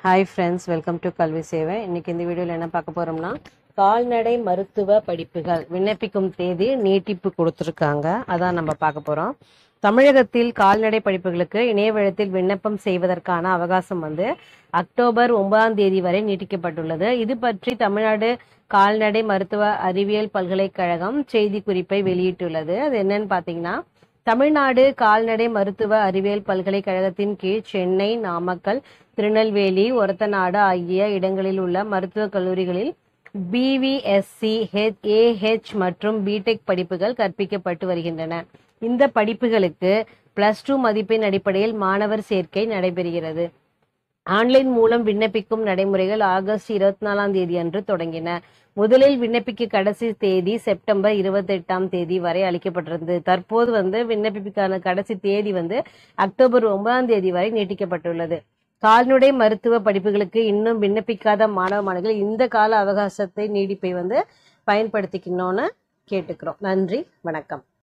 hi friends welcome to கல்வி சேவை இன்னைக்கு இந்த வீடியோவில் என்ன பார்க்க போறோம்னா கால்நடை மருத்துவ படிப்புகள் விண்ணப்பிக்கும் தேதி நீட்டிப்பு கொடுத்துருக்காங்க அதான் நம்ம பார்க்க போறோம் தமிழகத்தில் கால்நடை படிப்புகளுக்கு இணையவழத்தில் விண்ணப்பம் செய்வதற்கான அவகாசம் வந்து அக்டோபர் ஒன்பதாம் தேதி வரை நீட்டிக்கப்பட்டுள்ளது இது பற்றி தமிழ்நாடு கால்நடை மருத்துவ அறிவியல் பல்கலைக்கழகம் செய்தி குறிப்பை வெளியிட்டுள்ளது அது என்னன்னு பார்த்தீங்கன்னா தமிழ்நாடு கால்நடை மருத்துவ அறிவியல் பல்கலைக்கழகத்தின் கீழ் சென்னை நாமக்கல் திருநெல்வேலி ஒரத்தநாடு ஆகிய இடங்களில் உள்ள மருத்துவக் கல்லூரிகளில் பிவிஎஸ்சி ஏஹெச் மற்றும் பிடெக் படிப்புகள் கற்பிக்கப்பட்டு வருகின்றன இந்த படிப்புகளுக்கு பிளஸ் டூ மதிப்பெண் அடிப்படையில் மாணவர் சேர்க்கை நடைபெறுகிறது ஆன்லைன் மூலம் விண்ணப்பிக்கும் நடைமுறைகள் ஆகஸ்ட் இருபத்தி நாலாம் தேதி அன்று தொடங்கின முதலில் விண்ணப்பிக்க கடைசி தேதி செப்டம்பர் இருபத்தி எட்டாம் தேதி வரை அளிக்கப்பட்டிருந்தது தற்போது வந்து விண்ணப்பிப்புக்கான கடைசி தேதி வந்து அக்டோபர் ஒன்பதாம் தேதி வரை நீட்டிக்கப்பட்டுள்ளது கால்நடை மருத்துவ படிப்புகளுக்கு இன்னும் விண்ணப்பிக்காத மாணவ மாணவிகள் இந்த கால அவகாசத்தை நீடிப்பை வந்து பயன்படுத்திக்கணும்னு கேட்டுக்கிறோம் நன்றி வணக்கம்